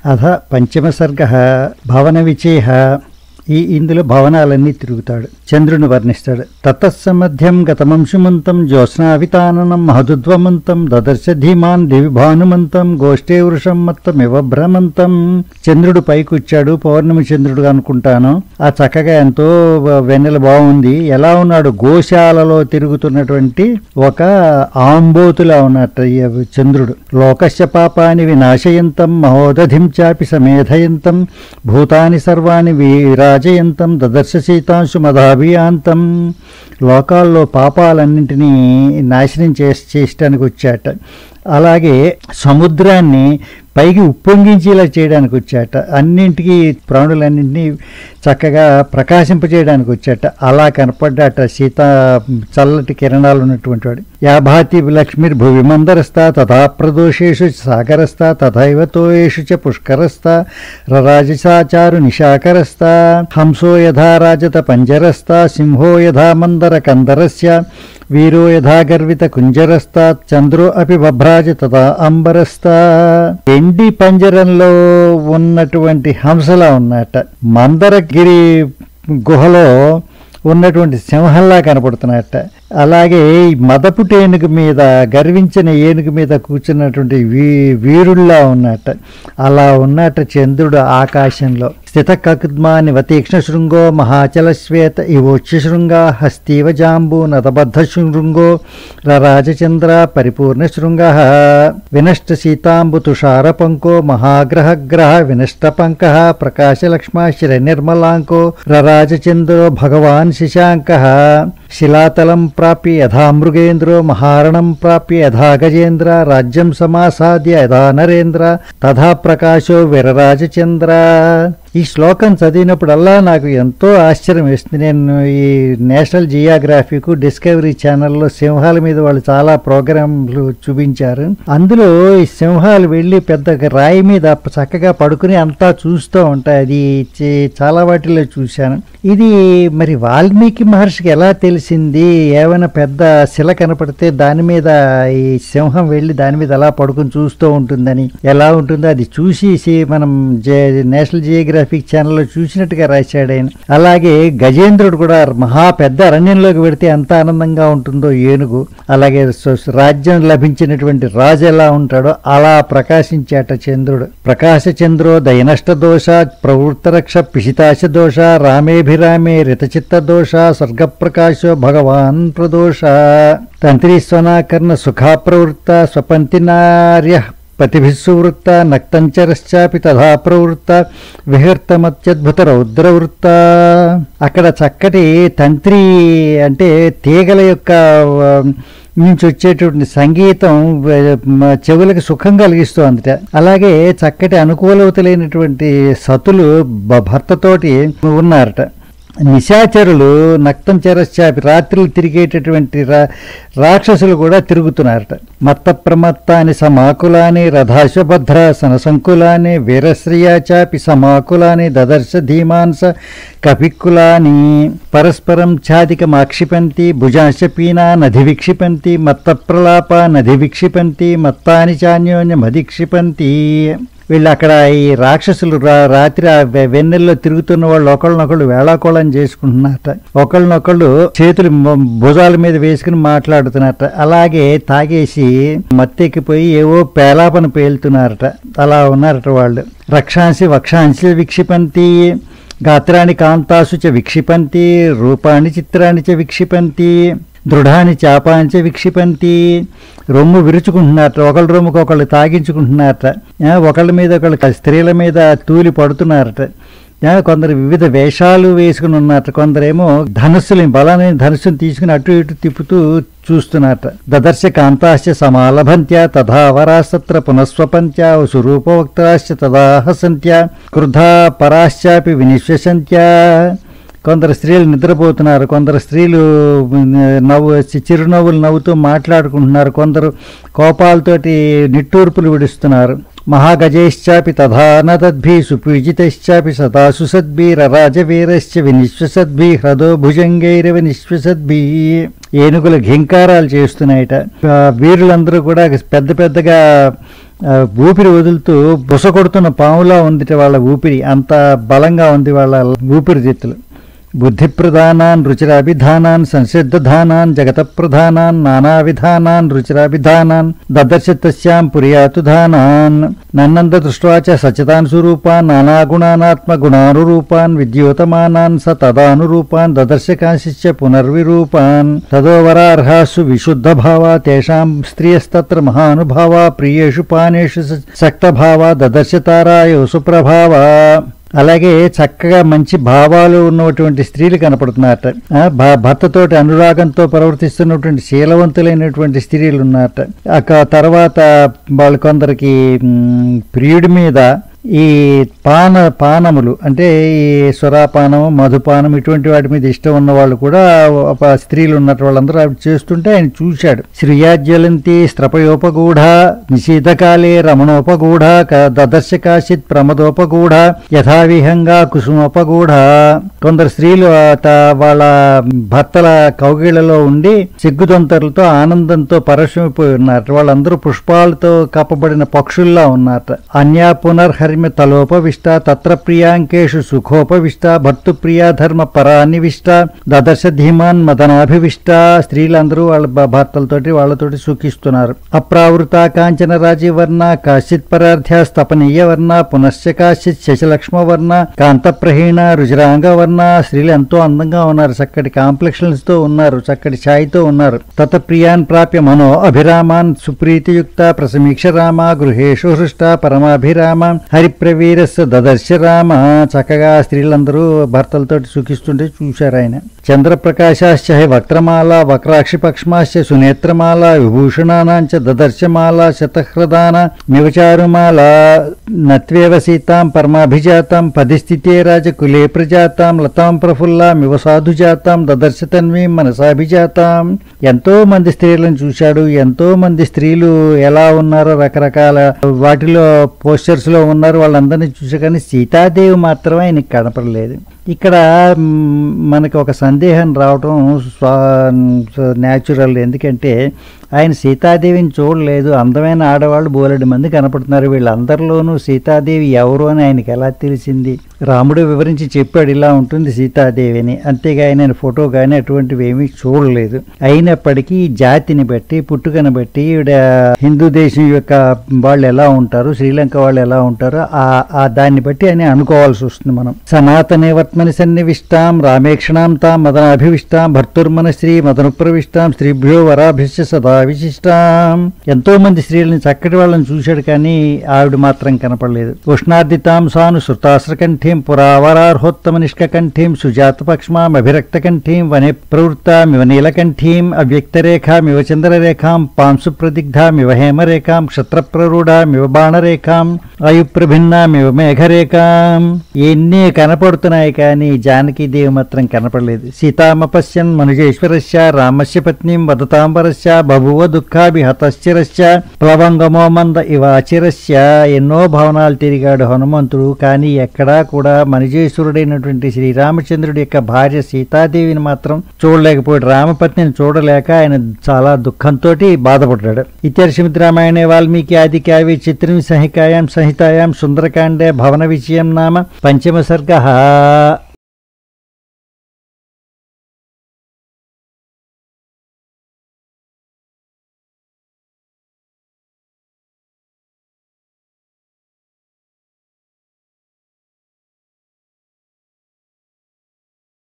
అథ పంచమ సర్గ భవన విచేహ ఈ ఇందులో భవనాలన్నీ తిరుగుతాడు చంద్రుని వర్ణిస్తాడు తతస్సమధ్యం గతమంశుమంతం జ్యోత్స్నావితాననం మహదుద్వమంతం దదర్శ ధీమాన్ దివి భానుమంతం గోష్ఠే వృషం మత్తమివ భ్రమంతం చంద్రుడు పైకొచ్చాడు పౌర్ణమి చంద్రుడు అనుకుంటాను ఆ చక్కగా ఎంతో వెన్నెల బాగుంది ఎలా ఉన్నాడు గోశాలలో తిరుగుతున్నటువంటి ఒక ఆంబోతులా ఉన్నట్టు ఈ చంద్రుడు లోకస్య పాపాని వినాశయంతం మహోదధిం చాపి సమేధయంతం భూతాని సర్వాణి విరాజయంతం దదర్శ సీతాంశు మదాభియాంతం లోకాల్లో పాపాలన్నింటినీ నాశనం చేసి చేయడానికి వచ్చాట అలాగే సముద్రాన్ని పైకి ఉప్పొంగించేలా చేయడానికి వచ్చాట అన్నింటికి ప్రాణులన్నింటినీ చక్కగా ప్రకాశింపజేయడానికి వచ్చాట అలా కనపడ్డాట సీత చల్లటి కిరణాలు ఉన్నటువంటి వాడు యాభాతి లక్ష్మిర్ భువి మందరస్థ తథా ప్రదోషేషు సాగరస్థ తథైవ తోయేషు చ పుష్కరస్థ రరాజసాచారు నిశాకరస్థ హంసో యథా రాజత పంజరస్థ సింహో యథా మందర కందరస్య వీరో యథా గర్విత కుంజరస్థ చంద్రో అపి బభ్రాజ తథా అంబరస్థ ఎండి పంజరంలో ఉన్నటువంటి హంసలా ఉన్నట్ట మందరగిరి గుహలో ఉన్నటువంటి సింహంలా కనపడుతున్నట్ట అలాగే ఈ మదపుటి ఏనుగు మీద గర్వించిన ఏనుగు మీద కూర్చున్నటువంటి వీ వీరుల్లా ఉన్నట్ట అలా ఉన్నట్ట చంద్రుడు ఆకాశంలో స్థిత కకుద్మాని వతీక్ష్ణ శృంగో మహాచల శ్వేత ఇవోచ్య శృంగ హస్తీవ జాంబు నతబద్ధ శృంగో రరాజచంద్ర పరిపూర్ణ శృంగ వినష్ట సీతాంబు తుషార పంకో మహాగ్రహగ్రహ వినష్ట పంక ప్రకాశలక్ష్మ శిర నిర్మలాంకో రరాజచంద్రో భగవాన్ శశాంక శిలాతలం ప్రాప్య యథా మృగేంద్రో మహారణం ప్రాప్య యథా గజేంద్ర రాజ్యం సమాసాద్య యథా నరేంద్ర తథా ప్రకాశో విరరాజచంద్ర ఈ శ్లోకం చదివినప్పుడల్లా నాకు ఎంతో ఆశ్చర్యం వేస్తుంది నేను ఈ నేషనల్ జియోగ్రఫీకు డిస్కవరీ ఛానల్లో సింహాల మీద వాళ్ళు చాలా ప్రోగ్రాంలు చూపించారు అందులో ఈ సింహాలు వెళ్ళి పెద్ద రాయి మీద చక్కగా పడుకుని అంతా చూస్తూ ఉంటాయి అది చే- చాలా వాటిలో చూశాను ఇది మరి వాల్మీకి మహర్షికి ఎలా తెలిసింది ఏమైనా పెద్ద శిల కనపడితే దాని మీద ఈ సింహం వెళ్ళి దాని మీద అలా పడుకుని చూస్తూ ఉంటుందని ఎలా ఉంటుందో అది చూసి మనం జే- నేషనల్ జియోగ్రఫిక్ ఛానల్లో చూసినట్టుగా రాశాడు ఆయన అలాగే గజేంద్రుడు కూడా మహా పెద్ద అరణ్యంలోకి పెడితే ఎంత ఆనందంగా ఉంటుందో ఏనుగు అలాగే స- రాజ్యం లభించినటువంటి రాజు ఎలా ఉంటాడో అలా ప్రకాశించాట చంద్రుడు ప్రకాశ చంద్రో దయనష్ట దోష ప్రవృత్తరక్ష పిశితాశ దోష రామేభిరామే రితచిత్త దోష స్వర్గప్రకాశో భగవాన్ ప్రదోష తంత్రి స్వనాకర్ణ సుఖా ప్రవృత్త స్వపంతినార్య పతిభిస్సువృత్త నక్తంచరశ్చాపి తథా ప్రవృత్త విహర్తమత్యద్భుత రౌద్రవృత్త అక్కడ చక్కటి తంత్రి అంటే తీగల యొక్క ఆ, నుంచి వచ్చేటువంటి సంగీతం ఆ, మ- చెవులకు సుఖం కలిగిస్తోందిట అలాగే చక్కటి అనుకూలవతలైనటువంటి సతులు బ- భర్తతోటి ఉన్నారట నిశాచరులు నక్తం చెరశ్చాపి రాత్రులు తిరిగేటటువంటి రా రాక్షసులు కూడా తిరుగుతున్నారట మత్త ప్రమత్తాని సమాకులాని రథాశ్వభద్ర సనసంకులాని వీరశ్రియ చాపి సమాకులాని దదర్శ ధీమాంస కపిక్కులాని పరస్పరం ఛాదికమాక్షిపంతి భుజాంశ పీనా నది విక్షిపంతి మత్త ప్రలాప నది విక్షిపంతి మత్తాని చాన్యోన్యమధిక్షిపంతి వీళ్ళు అక్కడ ఈ రాక్షసులు రా- రాత్రి ఆ వె- వెన్నెల్లో తిరుగుతున్న వాళ్ళు ఒకళ్ళనొకళ్ళు వేళాకోళం చేసుకుంటున్నారట ఒకళ్ళనొకళ్ళు చేతులు మ- భుజాల మీద వేసుకుని మాట్లాడుతున్నారట అలాగే తాగేసి మత్తెక్కిపోయి ఏవో పేలాపన పేలుతున్నారట అలా ఉన్నారట వాళ్ళు రక్షాంసి వక్షాంసి విక్షిపంతి గాత్రాన్ని కాంతాసు చ విక్షిపంతి రూపాన్ని చిత్రాన్ని చ విక్షిపంతి దృఢాన్ని చాపాన్ని చ విక్షిపంతి రొమ్ము విరుచుకుంటున్నారట ఒకళ్ళ రొమ్ముకి ఒకళ్ళు తాగించుకుంటున్నారట ఆ, ఒకళ్ళ మీద ఒకళ్ళు స్త్రీల మీద తూలి పడుతున్నారట ఆ, కొందరు వివిధ వేషాలు వేసుకుని ఉన్నారట కొందరేమో ధనస్సుని బలాన్ని ధనుస్సుని తీసుకుని అటు ఇటు తిప్పుతూ చూస్తున్నారట దదర్శ కాంతాశ్చ సమాలభంత్య తథా వరాస్తత్ర పునఃస్వపంత్య సురూపవక్తాశ్చ తదా హసంత్య క్రుధా పరాశ్చాపి వినిశ్వసంత్య కొందరు స్త్రీలు నిద్రపోతున్నారు కొందరు స్త్రీలు ఉమ్, నవ్వు చి- చిరునవ్వులు నవ్వుతూ మాట్లాడుకుంటున్నారు కొందరు కోపాలతోటి నిట్టూర్పులు విడుస్తున్నారు మహాగజైశ్చాపి తథా నదద్భి సుపీజితశ్చాపి సదా సుసద్భిరరాజవీరశ్చ వినిశ్వసద్భి హ్రదో భుజంగైరవ నిశ్వసద్భి ఏనుగులు ఘింకారాలు చేస్తున్నాయట ఆ, వీరులందరూ కూడా పెద్ద పెద్దగా ఆ, ఊపిరి వదులుతూ బుస కొడుతున్న పాములా ఉంది వాళ్ళ ఊపిరి అంత బలంగా ఉంది వాళ్ళ ఊపిరితిత్తులు బుద్ధి ప్రధానాన్ రుచిరాభిధానాన్ సంసిద్ధధానాన్ జగత ప్రధానాన్ నానా విధానాన్ రుచిరాభిధానాన్ దదర్శ తస్యాం పురియాతు ధానాన్ నన్నంద దృష్ట్వా చ సచితాన్ స్వరూపాన్ నానా గుణానాత్మ గుణానురూపాన్ విద్యోతమానాన్ స తదానురూపాన్ దదర్శ కాంశిశ్చ పునర్విరూపాన్ తదోవరార్హాసు విశుద్ధ భావ తేషాం స్త్రియస్తత్ర మహానుభావ ప్రియేషు పానేషు స- సక్తభావ దదర్శ తారాయో సుప్రభావ అలాగే చక్కగా మంచి భావాలు ఉన్నటువంటి స్త్రీలు కనపడుతున్నారట ఆ, భ- భర్తతోటి అనురాగంతో ప్రవర్తిస్తున్నటువంటి శీలవంతులైనటువంటి స్త్రీలు ఉన్నారట ఆ తర్వాత వాళ్ళు కొందరికి మ్, ప్రియుడి మీద ఈ పాన పానములు అంటే ఈ స్వరాపానం మధుపానం ఇటువంటి వాటి మీద ఇష్టం ఉన్న వాళ్ళు కూడా ఒక స్త్రీలు ఉన్నట్టు వాళ్ళందరూ అవి చేస్తుంటే ఆయన చూశాడు శ్రీయాజ్వలంతి స్త్రపయోపగూఢ నిషీధకాలే రమణోపగూఢ క- దదర్శ కాశిత్ ప్రమదోపగూఢ యథావిహంగా కుసుమోపగూఢ కొందరు స్త్రీలు ఆ త- వాళ్ళ భర్తల కౌగిళ్లలో ఉండి సిగ్గుదొంతరులతో ఆనందంతో పరవశమైపోయి ఉన్నారు వాళ్ళందరూ పుష్పాలతో కప్పబడిన పక్షుల్లా ఉన్నారట అన్యా పునర్హరిమ తలోపవిష్ట తత్ర ప్రియాంకేషు సుఖోపవిష్ట భర్తృప్రియా ధర్మ పరానివిష్ట దదర్శ ధీమాన్ మదనాభివిష్ట స్త్రీలందరూ వాళ్ళ భ- భర్తలతోటి వాళ్ళతోటి సుఖిస్తున్నారు అప్రావృత కాంచన రాజీవర్ణ కాశ్చిత్ పరార్థ్య స్తపనీయ వర్ణ పునశ్చ కాశ్చిత్ శశలక్ష్మ వర్ణ కాంతప్రహీణ రుచిరాంగ వర్ణ స్త్రీలు ఎంతో అందంగా ఉన్నారు చక్కటి కాంప్లెక్షన్స్ తో ఉన్నారు చక్కటి ఛాయ్తో ఉన్నారు తత ప్రియాన్ ప్రాప్య మనో అభిరామాన్ సుప్రీతియుక్త ప్రసమీక్ష రామ గృహేషు హృష్ట పరమాభిరామ హరిప్రవీరస్య దదర్శ రామ చక్కగా స్త్రీలందరూ భర్తలతోటి సుఖిస్తుంటే చూశారు ఆయన చంద్రప్రకాశాశ్చ హి వక్రమాల వక్రాక్షిపక్ష్మాశ్చ సునేత్రమాల విభూషణానాంచ దదర్శమాల శతహృదాన మివచారుమాల నత్వేవ సీతాం పరమాభిజాతాం పదిస్థితే రాజకులే ప్రజాతాం లతాం ప్రఫుల్లామివ సాధుజాతాం దదర్శ తన్వీం మనసాభిజాతాం ఎంతో మంది స్త్రీలను చూశాడు ఎంతో మంది స్త్రీలు ఎలా ఉన్నారో రకరకాల వాటిలో పోస్టర్స్ లో ఉన్నారు వాళ్ళందరినీ చూసా కానీ సీతాదేవి మాత్రం ఆయనకి కనపడలేదు ఇక్కడ మ్, మనకి ఒక సందేహం రావటం స్వా న్యాచురల్ ఎందుకంటే ఆయన సీతాదేవిని చూడలేదు అందమైన ఆడవాళ్ళు బోలెడు మంది కనపడుతున్నారు వీళ్ళందరిలోనూ సీతాదేవి ఎవరు అని ఆయనకి ఎలా తెలిసింది రాముడు వివరించి చెప్పాడు ఇలా ఉంటుంది సీతాదేవి అని అంతేగా ఆయన ఫోటో కానీ అటువంటివి ఏమీ చూడలేదు అయినప్పటికీ ఈ జాతిని బట్టి పుట్టుకను బట్టి ఈవిడ హిందూ దేశం యొక్క వాళ్ళు ఎలా ఉంటారు శ్రీలంక వాళ్ళు ఎలా ఉంటారో ఆ ఆ దాన్ని బట్టి అని అనుకోవాల్సి వస్తుంది మనం సనాతనే వర్త్మని సన్నివిష్టాం రామేక్షణాం తాం మదనాభివిష్టాం భర్తుర్మన శ్రీ మదనుప్రవిష్టాం స్త్రీభ్యో వరాభిష్ట సదా విశిష్టాం ఎంతో మంది స్త్రీలని చక్కటి వాళ్ళని చూశాడు కానీ ఆవిడ మాత్రం కనపడలేదు ఉష్ణార్దితాం సాను శృతాస్రకంఠీం పురావరార్హోత్తమ నిష్కంఠీం సుజాతపక్ష్మాం అభిరక్త కంఠీం వనే ప్రవృత్తామివ నీలకంఠీం అవ్యక్తరేఖామివ చంద్రరేఖాం పాంసు ప్రదిగ్ధామివ హేమరేఖాం క్షత్రప్రరూఢామివ బాణరేఖాం ఆయుప్రభిన్నామివ మేఘరేఖాం ఎన్ని కనపడుతున్నాయి కానీ జానకీదేవి మాత్రం కనపడలేదు సీతామపశ్యన్ మనుజేశ్వరస్య రామస్య పత్నీం వదతాంబరస్య బభువ దుఃఖాభిహతశ్చిరస్య ప్లవంగమో మంద ఇవాచిరస్య ఎన్నో భవనాలు తిరిగాడు హనుమంతుడు కానీ ఎక్కడా కూడా మనుజేశ్వరుడైనటువంటి శ్రీరామచంద్రుడి యొక్క భార్య సీతాదేవిని మాత్రం చూడలేకపోయాడు రామపత్నిని చూడలేక ఆయన చాలా దుఃఖంతో బాధపడ్డాడు ఇత్యర్షమిత్ రామాయణే వాల్మీకి ఆది కావ్య చిత్రం సంహికాయాం సంహితాయాం సుందరకాండే భవన విషయం నామ పంచమ సర్గ